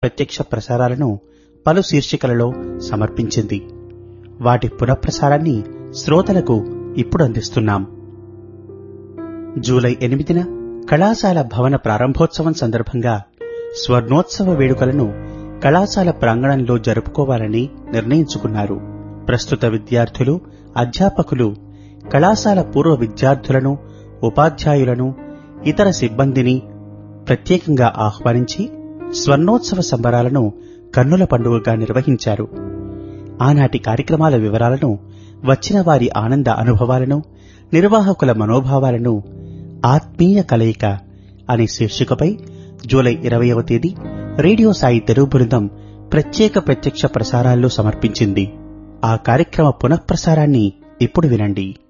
ప్రత్యక్ష ప్రసారాలను పలు శీర్షికలలో సమర్పించింది వాటి పునఃప్రసారాన్ని శ్రోతలకు ఇప్పుడు అందిస్తున్నాం జూలై ఎనిమిదిన కళాశాల భవన ప్రారంభోత్సవం సందర్భంగా స్వర్ణోత్సవ వేడుకలను కళాశాల ప్రాంగణంలో జరుపుకోవాలని నిర్ణయించుకున్నారు ప్రస్తుత విద్యార్థులు అధ్యాపకులు కళాశాల పూర్వ విద్యార్థులను ఉపాధ్యాయులను ఇతర సిబ్బందిని ప్రత్యేకంగా ఆహ్వానించి స్వర్ణోత్సవ సంబరాలను కన్నుల పండుగగా నిర్వహించారు ఆనాటి కార్యక్రమాల వివరాలను వచ్చిన వారి ఆనంద అనుభవాలను నిర్వాహకుల మనోభావాలను ఆత్మీయ కలయిక అనే శీర్షికపై జూలై ఇరవయవ తేదీ రేడియో సాయి తెలుగు బృందం ప్రత్యేక ప్రత్యక్ష ప్రసారాల్లో సమర్పించింది ఆ కార్యక్రమ పునఃప్రసారాన్ని ఇప్పుడు వినండి